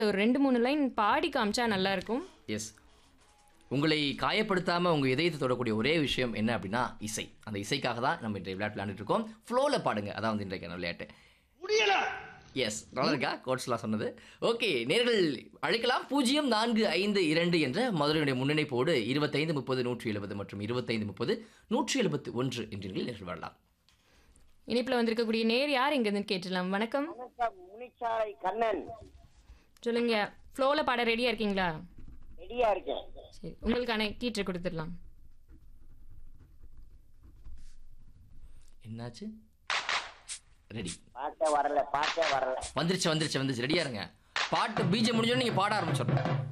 ஒரு ரெண்டு மூணு லைன் பாடி காமிச்சா நல்லா இருக்கும் எஸ் உங்களை காயப்படுத்தாமல் உங்கள் இதயத்தை தொடக்கூடிய ஒரே விஷயம் என்ன அப்படின்னா இசை அந்த இசைக்காக தான் நம்ம இன்றைய விளையாட்டு விளையாண்டுட்டு இருக்கோம் ஃப்ளோவில் பாடுங்க அதான் வந்து இன்றைக்கான விளையாட்டு எஸ் நல்லா இருக்கா கோட்ஸ்லாம் சொன்னது ஓகே நேர்கள் அழைக்கலாம் பூஜ்ஜியம் நான்கு ஐந்து இரண்டு என்ற மதுரையுடைய முன்னிணைப்போடு இருபத்தைந்து முப்பது நூற்றி எழுபது மற்றும் இருபத்தைந்து முப்பது நூற்றி எழுபத்து ஒன்று என்று நேர்கள் வரலாம் இனிப்புல வந்திருக்கக்கூடிய நேர் யார் இருந்து கேட்டுடலாம் வணக்கம் வணக்கம் முனிச்சாலை கண்ணன் சொல்லுங்க ஃப்ளோவில் பாட ரெடியா இருக்கீங்களா ரெடியா இருக்கேன் சரி உங்களுக்கான கீற்று கொடுத்துடலாம் என்னாச்சு ரெடி பாட்டே வரல பாட்டே வரல வந்துருச்சு வந்துருச்சு வந்துருச்சு ரெடியா இருங்க பாட்டு பீஜம் முடிஞ்சோன்னு நீங்கள் பாட ஆரம்பிச்சிடணும்